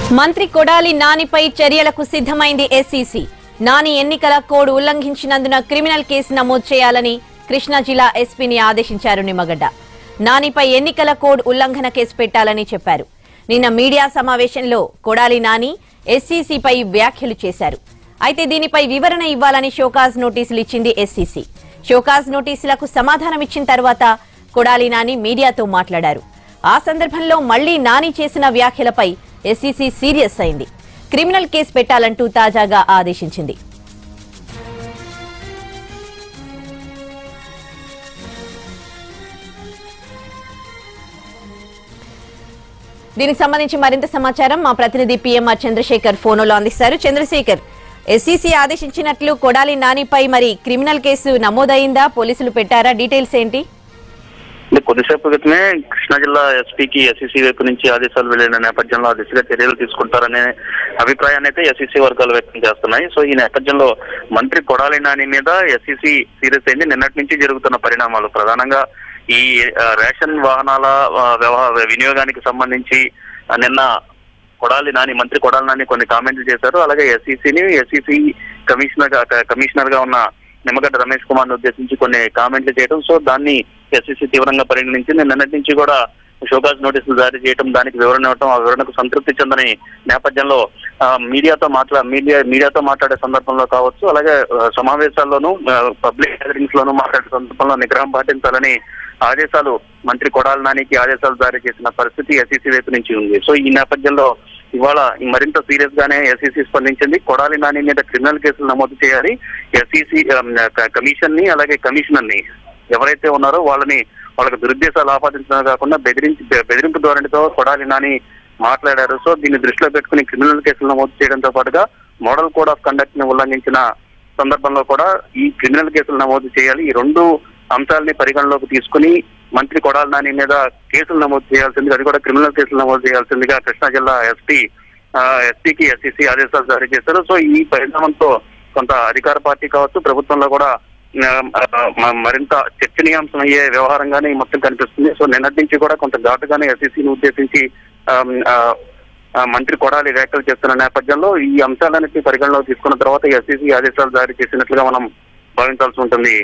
మంత్రి కొడాలి నానిపై చర్యలకు సిద్ధమైంది ఎస్సీసీ నాని ఎన్నికల కోడ్ ఉల్లంఘించినందున క్రిమినల్ కేసు నమోదు చేయాలని కృష్ణా జిల్లా ఎస్పీని ఆదేశించారు నిమ్మగడ్డ నానిపై ఎన్నికల కోడ్ ఉల్లంఘన కేసు పెట్టాలని చెప్పారు నిన్న మీడియా సమావేశంలో కొడాలి నాని ఎస్సీసీపై వ్యాఖ్యలు చేశారు అయితే దీనిపై వివరణ ఇవ్వాలని షోకాజ్ నోటీసులు ఇచ్చింది ఎస్సీసీ షోకాజ్ నోటీసులకు సమాధానం ఇచ్చిన తర్వాత కొడాలి నాని మీడియాతో మాట్లాడారు ఆ సందర్భంలో మళ్లీ నాని చేసిన వ్యాఖ్యలపై ఎస్సీసీ సీరియస్ అయింది క్రిమినల్ కేసు పెట్టాలంటూ తాజాగా ఆదేశించింది దీనికి సంబంధించి మరింత సమాచారం మా ప్రతినిధి పిఎంఆర్ చంద్రశేఖర్ ఫోన్లో అందిస్తారు చంద్రశేఖర్ ఎస్సీసీ ఆదేశించినట్లు కొడాలి నానిపై మరి క్రిమినల్ కేసు నమోదైందా పోలీసులు పెట్టారా డీటెయిల్స్ ఏంటి అంటే కొద్దిసేపు క్రితమే కృష్ణా జిల్లా ఎస్పీకి ఎస్సీసీ వైపు నుంచి ఆదేశాలు వెళ్లిన నేపథ్యంలో ఆ దిశగా చర్యలు తీసుకుంటారనే అభిప్రాయాన్ని అయితే ఎస్సీసీ వర్గాలు వ్యక్తం చేస్తున్నాయి సో ఈ నేపథ్యంలో మంత్రి కొడాలి నాని మీద ఎస్సీసీ సీరియస్ అయింది నిన్నటి నుంచి జరుగుతున్న పరిణామాలు ప్రధానంగా ఈ ఆ, రేషన్ వాహనాల ఆ, వ్యవహార వినియోగానికి సంబంధించి ఆ, నిన్న కొడాలి నాని మంత్రి కొడాలి నాని కొన్ని కామెంట్లు చేశారు అలాగే ఎస్సీసీని ఎస్సీసీ కమిషనర్ గా కమిషనర్ గా ఉన్న నిమ్మగడ్డ రమేష్ కుమార్ ను ఉద్దేశించి కొన్ని కామెంట్లు చేయడం సో దాన్ని ఎస్సీసీ తీవ్రంగా పరిగణించింది నిన్నటి నుంచి కూడా షోకాజ్ నోటీసులు జారీ చేయడం దానికి వివరణ ఇవ్వడం ఆ వివరణకు సంతృప్తి చెందని నేపథ్యంలో ఆ, మీడియాతో మాట్లా మీడియా మీడియాతో మాట్లాడే సందర్భంలో కావచ్చు అలాగే ఆ, సమావేశాల్లోనూ ఆ, పబ్లిక్ గ్యాదరింగ్స్ లోనూ మాట్లాడే సందర్భంలో నిగ్రహం పాటించాలని ఆదేశాలు మంత్రి కొడాలి నానికి ఆదేశాలు జారీ చేసిన పరిస్థితి ఎస్సీసీ వైపు నుంచి ఉంది సో ఈ నేపథ్యంలో ఇవాళ మరింత సీరియస్ గానే ఎస్సీసీ స్పందించింది కొడాలి నాని మీద క్రిమినల్ కేసులు నమోదు చేయాలి ఎస్సీసీ కమిషన్ ని అలాగే కమిషనర్ ని ఎవరైతే ఉన్నారో వాళ్ళని వాళ్ళకి దురుద్దేశాలు ఆపాదించడమే కాకుండా బెదిరించి బె- బెదిరింపు ధోరణితో కొడాలి నాని మాట్లాడారు సో దీన్ని దృష్టిలో పెట్టుకుని క్రిమినల్ కేసులు నమోదు చేయడంతో పాటుగా మోడల్ కోడ్ ఆఫ్ కండక్ట్ ని ఉల్లంఘించిన సందర్భంలో కూడా ఈ క్రిమినల్ కేసులు నమోదు చేయాలి ఈ రెండు అంశాలని పరిగణలోకి తీసుకుని మంత్రి కొడాలి నాని మీద కేసులు నమోదు చేయాల్సిందిగా అది కూడా క్రిమినల్ కేసులు నమోదు చేయాల్సిందిగా కృష్ణా జిల్లా ఎస్పీ ఎస్పీకి ఎస్సీసీ ఆదేశాలు జారీ చేశారు సో ఈ పరిణామంతో కొంత అధికార పార్టీ కావచ్చు ప్రభుత్వంలో కూడా ఆ, మ- మరింత చర్చనీయాంశం అయ్యే వ్యవహారంగానే ఈ మొత్తం కనిపిస్తుంది సో నిన్నటి నుంచి కూడా కొంత ఘాటుగానే ఎస్సీసీని ఉద్దేశించి ఆమ్, ఆ, ఆ, మంత్రి కొడాలి వ్యాఖ్యలు చేస్తున్న నేపథ్యంలో ఈ అంశాలన్నింటినీ పరిగణలోకి తీసుకున్న తర్వాత ఎస్సీసీ ఆదేశాలు జారీ చేసినట్లుగా మనం భావించాల్సి ఉంటుంది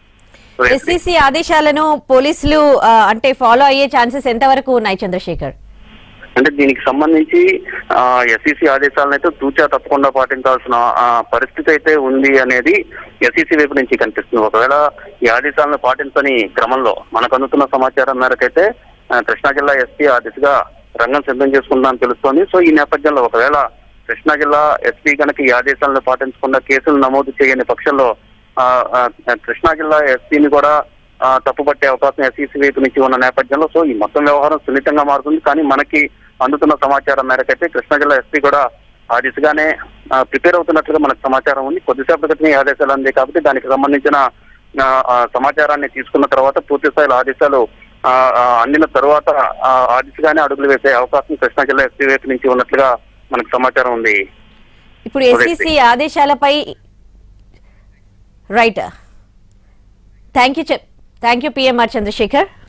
సో ఎస్సీసీ ఆదేశాలను పోలీసులు ఆ, అంటే ఫాలో అయ్యే ఛాన్సెస్ ఎంతవరకు ఉన్నాయి చంద్రశేఖర్ అంటే దీనికి సంబంధించి ఎస్సీసీ ఆదేశాలను అయితే తూచా తప్పకుండా పాటించాల్సిన ఆ, పరిస్థితి అయితే ఉంది అనేది ఎస్సీసీ వైపు నుంచి కనిపిస్తుంది ఒకవేళ ఈ ఆదేశాలను పాటించని క్రమంలో మనకు అందుతున్న సమాచారం మేరకైతే ఆ, కృష్ణా జిల్లా ఎస్పీ ఆ దిశగా రంగం సిద్ధం చేసుకుందని తెలుస్తోంది సో ఈ నేపథ్యంలో ఒకవేళ కృష్ణా జిల్లా ఎస్పీ కనుక ఈ ఆదేశాలను పాటించకుండా కేసులు నమోదు చేయని పక్షంలో ఆ, ఆ, కృష్ణా జిల్లా ఎస్పీని కూడా ఆ, తప్పుపట్టే అవకాశం ఎస్ఈసీ వైపు నుంచి ఉన్న నేపథ్యంలో సో ఈ మొత్తం వ్యవహారం సున్నితంగా మారుతుంది కానీ మనకి అందుతున్న సమాచారం మేరకైతే కృష్ణా జిల్లా ఎస్పీ కూడా ఆ దిశగానే ప్రిపేర్ అవుతున్నట్లుగా మనకు సమాచారం ఉంది కొద్దిసేపటి క్రితం ఈ ఆదేశాలు అంది కాబట్టి దానికి సంబంధించిన ఆ, ఆ, సమాచారాన్ని తీసుకున్న తర్వాత పూర్తి స్థాయిలో ఆదేశాలు ఆ, ఆ, అందిన తర్వాత ఆ, ఆ దిశగానే అడుగులు వేసే అవకాశం కృష్ణా జిల్లా ఎస్పీ వైపు నుంచి ఉన్నట్లుగా మనకు సమాచారం ఉంది ఇప్పుడు ఎస్సీసీ ఆదేశాలపై right thank you thank you PMR Chandrasekhar